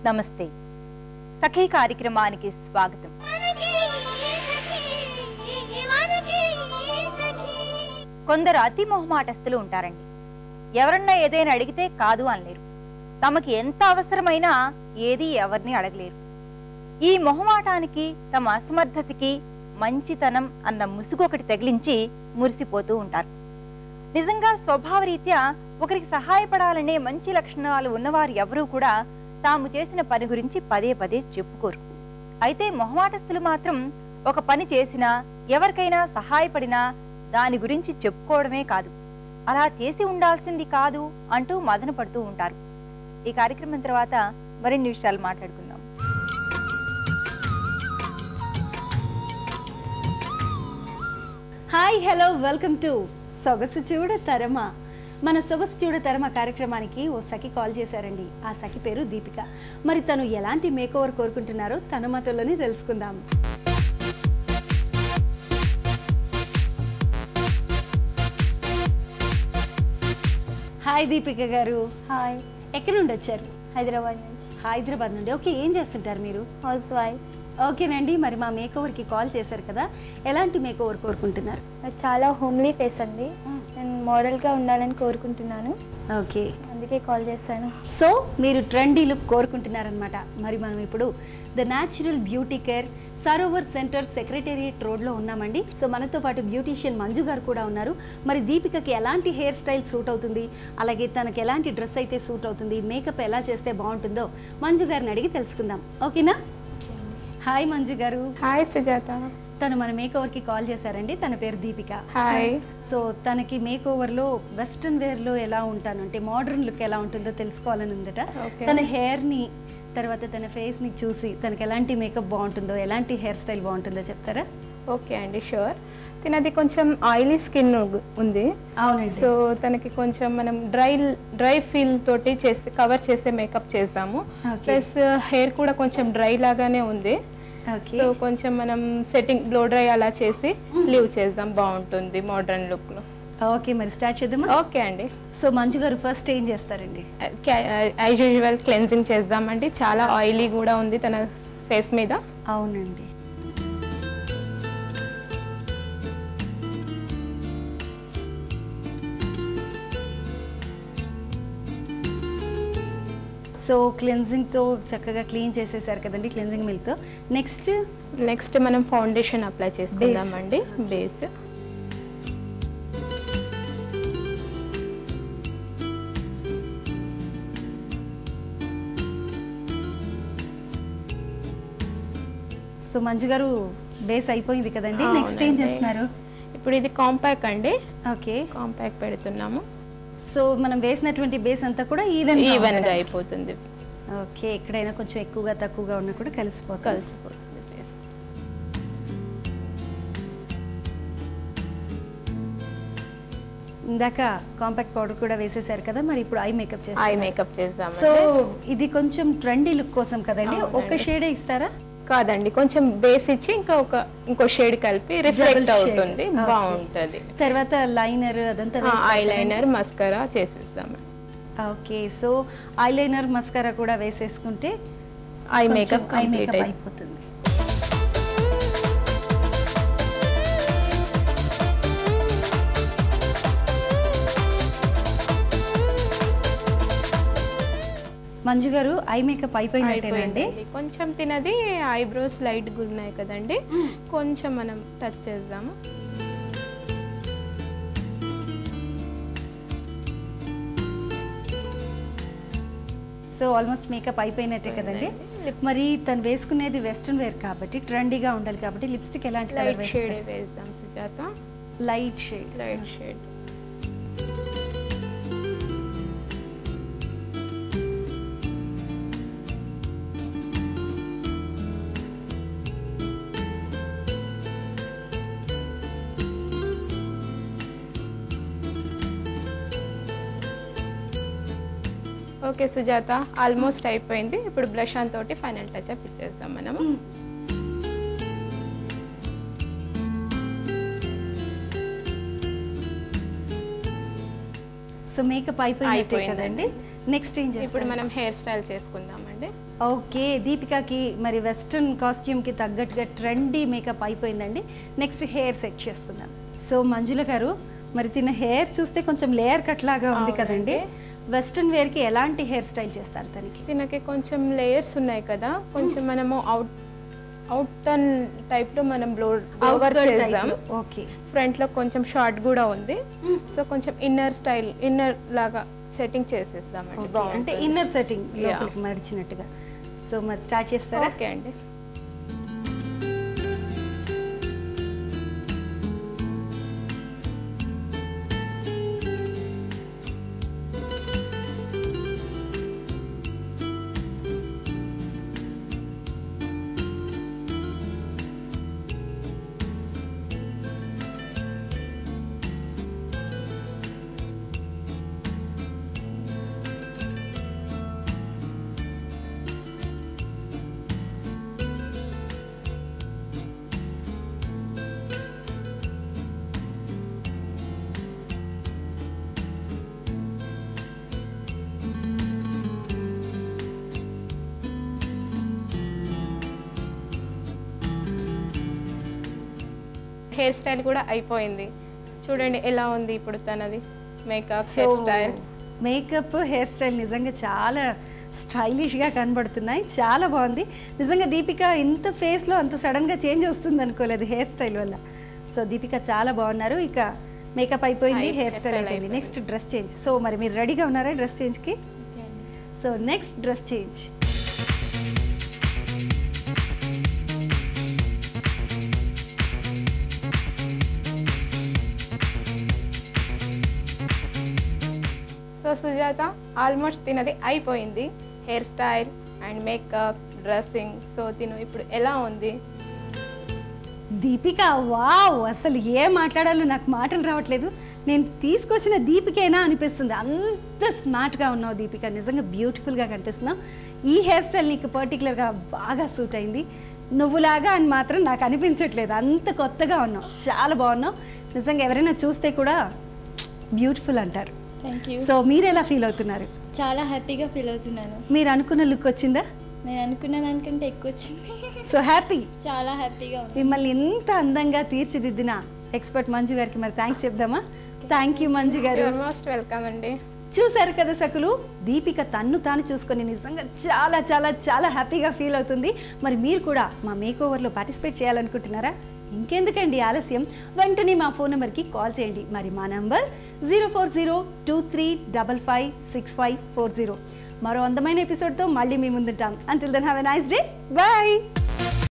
నమస్తే సఖీ కార్యక్రమానికి స్వాగతం కొందరు అతి మొహమాటస్తులు ఉంటారండి ఎవరన్నా ఏదైనా అడిగితే కాదు అనలేరు తమకి ఎంత అవసరమైనా ఏది ఎవరిని అడగలేరు ఈ మొహమాటానికి తమ అసమర్థతకి మంచితనం అన్న ముసుగొకటి తగిలించి మురిసిపోతూ ఉంటారు నిజంగా స్వభావరీత్యా ఒకరికి సహాయపడాలనే మంచి లక్షణాలు ఉన్నవారు ఎవరూ కూడా తాము చేసిన పని గురించి పదే పదే చెప్పుకోరు అయితే మొహమాటస్తులు మాత్రం ఒక పని చేసినా ఎవరికైనా సహాయపడినా దాని గురించి చెప్పుకోవడమే కాదు అలా చేసి ఉండాల్సింది కాదు అంటూ మదన పడుతూ ఉంటారు ఈ కార్యక్రమం తర్వాత మరిన్ని విషయాలు మాట్లాడుకుందాం హాయ్ హలో వెల్కమ్ టు సొగసు చూడ తరమ మన సొగసు చూడ తరమ కార్యక్రమానికి ఓ సఖి కాల్ చేశారండి ఆ సఖి పేరు దీపిక మరి తను ఎలాంటి మేకోవర్ కోరుకుంటున్నారో తన మాటల్లోనే తెలుసుకుందాం హాయ్ దీపిక గారు హాయ్ ఎక్కడి నుండి వచ్చారు హైదరాబాద్ నుంచి హైదరాబాద్ నుండి ఓకే ఏం చేస్తుంటారు మీరు హౌస్ వైఫ్ ఓకేనండి మరి మా మేకోవర్కి కాల్ చేశారు కదా ఎలాంటి మేకోవర్ కోరుకుంటున్నారు నాకు చాలా హోమ్లీ ఫేస్ అండి నేను మోడల్గా ఉండాలని కోరుకుంటున్నాను ఓకే అందుకే కాల్ చేశాను సో మీరు ట్రెండీ లుక్ కోరుకుంటున్నారనమాట మరి మనం ఇప్పుడు the natural beauty care Sarovar centre secretariat రోడ్లో ఉన్నామండి సో మనతో పాటు బ్యూటీషియన్ మంజు గారు కూడా ఉన్నారు మరి దీపికకి ఎలాంటి హెయిర్ స్టైల్ సూట్ అవుతుంది అలాగే తనకి ఎలాంటి డ్రెస్ అయితే సూట్ అవుతుంది మేకప్ ఎలా చేస్తే బాగుంటుందో మంజు గారిని అడిగి తెలుసుకుందాం ఓకేనా హాయ్ మంజు గారు హాయ్ సుజాత తను మన మేకోవర్కి కాల్ చేశారండి తన పేరు దీపిక హాయ్ సో తనకి మేక్ ఓవర్లో వెస్ట్రన్ వేర్లో ఎలా ఉంటాను అంటే మోడర్న్ లుక్ ఎలా ఉంటుందో తెలుసుకోవాలని ఉందట Okay. తన హెయిర్ని తర్వాత తన ఫేస్ని చూసి తనకి ఎలాంటి మేకప్ బాగుంటుందో ఎలాంటి హెయిర్ స్టైల్ బాగుంటుందో చెప్తారా ఓకే అండి షూర్ తినది కొంచెం ఆయిలీ స్కిన్ ఉంది అవునండి సో తనకి కొంచెం మనం డ్రై డ్రై ఫీల్ తోటి చేసి కవర్ చేసే మేకప్ చేద్దాము Okay. ప్లస్ హెయిర్ కూడా కొంచెం డ్రై లాగానే ఉంది ఓకే సో కొంచెం మనం సెట్టింగ్ బ్లో డ్రై అలా చేసి లీవ్ చేద్దాం బాగుంటుంది మోడర్న్ లుక్ లో ఓకే మరి స్టార్ట్ చేద్దామా ఓకే అండి సో మంజు గారు ఫస్ట్ ఏం చేస్తారండి యాజ్ యూజువల్ క్లెన్జింగ్ చేద్దామండి చాలా ఆయిలీ కూడా ఉంది తన ఫేస్ మీద అవునండి సో క్లెన్జింగ్తో చక్కగా క్లీన్ చేసేసారు కదండి క్లెన్జింగ్ మిల్క్తో నెక్స్ట్ నెక్స్ట్ మనం ఫౌండేషన్ అప్లై చేసుకుందామండి base so Manju garu base అయిపోయింది కదండి నెక్స్ట్ ఏం అవునండి. చేస్తున్నారు ఇప్పుడు ఇది కాంపాక్ట్ అండి ఓకే కాంపాక్ట్ పెడుతున్నాము సో మనం వేసినటువంటి బేస్ అంతా కూడా ఈవెన్ ఈవెన్ గా అయిపోతుంది ఓకే ఎక్కడైనా కొంచెం ఎక్కువగా తక్కువగా ఉన్నా కూడా కలిసిపోతుంది కలిసిపోతుంది face. ఇందాక కాంపాక్ట్ పౌడర్ కూడా వేసేసారు కదా మరి ఇప్పుడు ఐ మేకప్ ఐ చేస్తారు మేకప్ చేద్దాం సో ఇది కొంచెం ట్రెండీ లుక్ కోసం కదండి అవునండి. ఒక షేడే ఇస్తారా కాదండి కొంచెం బేస్ ఇచ్చి ఇంకా ఒక ఇంకో షేడ్ కలిపి Double రిఫ్లెక్ట్ shade. అవుతుంది Okay. బాగుంటుంది తర్వాత లైనర్ అదంతా ఐ లైనర్ మస్కరా చేసేస్తాం okay so eye liner mascara కూడా వేసేసుకుంటే eye makeup eye complete makeup అయిపోతుంది మంజు గారు ఐ మేకప్ అయిపోయినట్టేనండి కొంచెం తినది ఐబ్రోస్ లైట్ గా ఉన్నాయి కదండి కొంచెం మనం టచ్ చేద్దాము సో ఆల్మోస్ట్ మేకప్ అయిపోయినట్టే కదండి అయిపోయిందండి. మరి తను వేసుకునేది వెస్ట్రన్ వేర్ కాబట్టి ట్రెండీగా ఉండాలి కాబట్టి లిప్స్టిక్ ఎలాంటి కలర్ లైట్ షేడ్ వేద్దాం Sujatha light shade light shade okay Sujatha almost అయిపోయింది ఇప్పుడు బ్లష్ ఆన్ తోటి ఫైనల్ టచ్ అప్ ఇచ్చేద్దాం మనం సో మేకప్ అయిపోయినట్టే అయిపోయిందండి. కదండి నెక్స్ట్ ఏం ఇప్పుడు చేస్తారు మనం హెయిర్ స్టైల్ చేసుకుందామండి ఓకే దీపికాకి మరి వెస్ట్రన్ కాస్ట్యూమ్కి తగ్గట్టుగా ట్రెండీ మేకప్ అయిపోయిందండి నెక్స్ట్ హెయిర్ సెట్ చేసుకుందాం సో మంజుల గారు మరి తిన హెయిర్ చూస్తే కొంచెం లేయర్ కట్ లాగా ఉంది కదండి వెస్ట్రన్ వేర్కి ఎలాంటి హెయిర్ స్టైల్ చేస్తారు తనకి దీనికి కొంచెం లేయర్స్ ఉన్నాయి కదా కొంచెం మనము అవుట్ అవుట్ టర్న్ టైప్ లో మనం బ్లో బ్లోవర్ చేద్దాం ఓకే ఫ్రంట్ లో కొంచెం షార్ట్ కూడా ఉంది సో కొంచెం ఇన్నర్ స్టైల్ ఇన్నర్ లాగా సెట్టింగ్ చేసేద్దామండి అంటే బాగుంటుంది ఇన్నర్ సెట్టింగ్ Yeah. లోపలికి మడిచినట్టుగా సో మరి స్టార్ట్ చేస్తారా ఓకే అండి హెయిర్ స్టైల్ కూడా అయిపోయింది చూడండి ఎలా ఉంది ఇప్పుడు తనది makeup hair style makeup hair style నిజంగా చాలా స్టైలిష్గా కనబడుతున్నాయి చాలా బాగుంది నిజంగా దీపిక ఇంత ఫేస్లో అంత సడన్గా చేంజ్ వస్తుంది అనుకోలేదు హెయిర్ స్టైల్ వల్ల సో దీపిక చాలా బాగున్నారు ఇక మేకప్ అయిపోయింది అయి- హెయిర్ స్టైల్ hairstyle అయిపోయింది అయిపోయింది. నెక్స్ట్ డ్రెస్ చేంజ్ సో మరి మీరు రెడీగా ఉన్నారా డ్రెస్ చేంజ్కి so next dress change so Sujatha almost తినది అయిపోయింది hair style and makeup dressing so తిను ఇప్పుడు ఎలా ఉంది దీపిక వావ్ అసలు ఏం మాట్లాడాలో నాకు మాటలు రావట్లేదు నేను తీసుకొచ్చిన దీపికేనా అనిపిస్తుంది అంత స్మార్ట్గా ఉన్నావు దీపిక నిజంగా బ్యూటిఫుల్గా కనిపిస్తున్నావు ఈ హెయిర్ స్టైల్ నీకు పర్టికులర్గా బాగా సూట్ అయింది నువ్వులాగా అని మాత్రం నాకు అనిపించట్లేదు అంత కొత్తగా ఉన్నావు చాలా బాగున్నావు నిజంగా ఎవరైనా చూస్తే కూడా బ్యూటిఫుల్ అంటారు థ్యాంక్ యూ సో మీరు ఎలా ఫీల్ అవుతున్నారు చాలా హ్యాపీగా ఫీల్ అవుతున్నాను మీరు అనుకున్న లుక్ వచ్చిందా నేను అనుకున్న దానికంటే ఎక్కువ వచ్చింది సో హ్యాపీ చాలా హ్యాపీగా ఉంది మిమ్మల్ని ఎంత అందంగా తీర్చిదిద్దిన ఎక్స్పర్ట్ మంజు గారికి మరి థ్యాంక్స్ చెప్దామా thank you Manju garu your most welcome అండి చూసారు కదా సకులు దీపిక తన్ను తాను చూసుకొని నిజంగా చాలా చాలా చాలా హ్యాపీగా ఫీల్ అవుతుంది మరి మీరు కూడా మా మేక్ ఓవర్లో పార్టిసిపేట్ చేయాలనుకుంటున్నారా ఇంకెందుకండి ఆలస్యం వెంటనే మా ఫోన్ నెంబర్కి కాల్ చేయండి మరి మా number zero four zero two three double five six five four zero మరో అందమైన ఎపిసోడ్తో మళ్ళీ మీ ముందుంటాం until then have a nice day bye